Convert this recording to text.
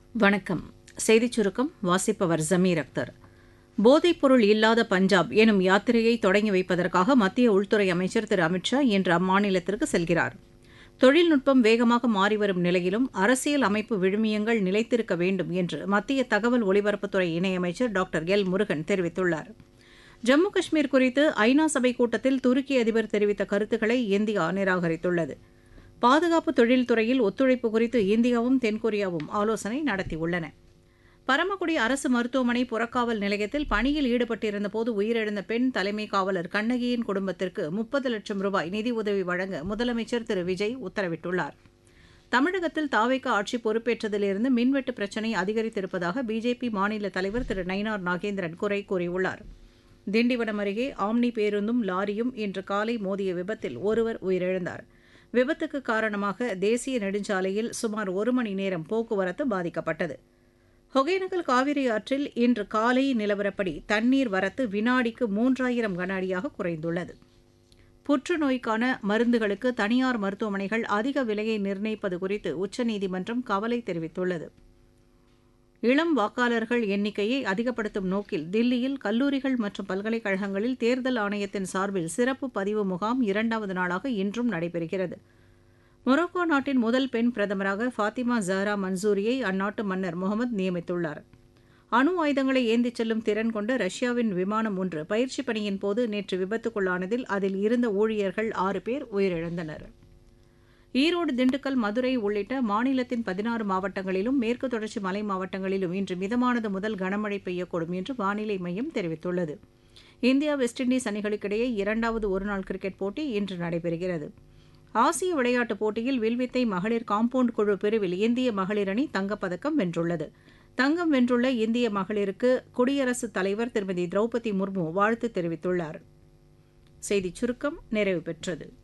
வணக்கம் செய்திச் சுருக்கம் வாசிப்பவர் ஜமீர் அக்தர் போதைப்பொருள் இல்லாத பஞ்சாப் எனும் யாத்திரையை தொடங்கி வைப்பதற்காக மத்திய உள்துறை அமைச்சர் திரு அமித்ஷா இன்று அம்மாநிலத்திற்கு செல்கிறார் தொழில்நுட்பம் வேகமாக மாறிவரும் நிலையிலும் அரசியல் அமைப்பு விழுமியங்கள் நிலைத்திருக்க வேண்டும் என்று மத்திய தகவல் ஒலிபரப்புத்துறை இணையமைச்சர் டாக்டர் எல் முருகன் தெரிவித்துள்ளார் ஜம்மு காஷ்மீர் குறித்து ஐநா சபை கூட்டத்தில் துருக்கி அதிபர் தெரிவித்த கருத்துக்களை இந்தியா நிராகரித்துள்ளது பாதுகாப்பு தொழில்துறையில் ஒத்துழைப்பு குறித்து இந்தியாவும் தென்கொரியாவும் ஆலோசனை நடத்தியுள்ளன பரமக்குடி அரசு மருத்துவமனை புறக்காவல் நிலையத்தில் பணியில் ஈடுபட்டிருந்தபோது உயிரிழந்த பெண் தலைமை காவலர் கண்ணகியின் குடும்பத்திற்கு முப்பது லட்சம் ரூபாய் நிதி உதவி வழங்க முதலமைச்சர் திரு விஜய் உத்தரவிட்டுள்ளார் தமிழகத்தில் தாவேக்கா ஆட்சி பொறுப்பேற்றதிலிருந்து மின்வெட்டு பிரச்சினை அதிகரித்திருப்பதாக பிஜேபி மாநில தலைவர் திரு நயினார் நாகேந்திரன் குறை கூறியுள்ளார் திண்டிவனம் அருகே ஆம்னி பேருந்தும் லாரியும் இன்று காலை மோதிய விபத்தில் ஒருவர் உயிரிழந்தார் விபத்துக்கு காரணமாக தேசிய நெடுஞ்சாலையில் சுமார் ஒரு மணி நேரம் போக்குவரத்து பாதிக்கப்பட்டது ஒகேனக்கல் காவிரி ஆற்றில் இன்று காலை நிலவரப்படி தண்ணீர் வரத்து வினாடிக்கு மூன்றாயிரம் கன அடியாக குறைந்துள்ளது புற்றுநோய்க்கான மருந்துகளுக்கு தனியார் மருத்துவமனைகள் அதிக விலையை நிர்ணயிப்பது குறித்து உச்சநீதிமன்றம் கவலை தெரிவித்துள்ளது இளம் வாக்காளர்கள் எண்ணிக்கையை அதிகப்படுத்தும் நோக்கில் தில்லியில் கல்லூரிகள் மற்றும் பல்கலைக்கழகங்களில் தேர்தல் ஆணையத்தின் சார்பில் சிறப்பு பதிவு முகாம் இரண்டாவது நாளாக இன்றும் நடைபெறுகிறது மொரோக்கோ நாட்டின் முதல் பெண் பிரதமராக ஃபாத்திமா ஜஹரா மன்சூரியை அந்நாட்டு மன்னர் முகமது நியமித்துள்ளார் அணு ஆயுதங்களை ஏந்திச் செல்லும் திறன் கொண்ட ரஷ்யாவின் விமானம் ஒன்று பயிற்சி பணியின் போது நேற்று விபத்துக்குள்ளானதில் அதில் இருந்த ஊழியர்கள் ஆறு பேர் உயிரிழந்தனர் ஈரோடு திண்டுக்கல் மதுரை உள்ளிட்ட மாநிலத்தின் பதினாறு மாவட்டங்களிலும் மேற்கு தொடர்ச்சி மலை மாவட்டங்களிலும் இன்று மிதமானது முதல் கனமழை பெய்யக்கூடும் என்று வானிலை மையம் தெரிவித்துள்ளது இந்தியா வெஸ்ட் இண்டீஸ் அணிகளுக்கிடையே இரண்டாவது ஒருநாள் கிரிக்கெட் போட்டி இன்று நடைபெறுகிறது ஆசிய விளையாட்டுப் போட்டியில் வில்வித்தை மகளிர் காம்பவுண்ட் குழு பிரிவில் இந்திய மகளிர் அணி தங்கப்பதக்கம் வென்றுள்ளது தங்கம் வென்றுள்ள இந்திய மகளிருக்கு குடியரசுத் தலைவர் திருமதி திரௌபதி முர்மு வாழ்த்து தெரிவித்துள்ளார் செய்திச் சுருக்கம் நிறைவு பெற்றது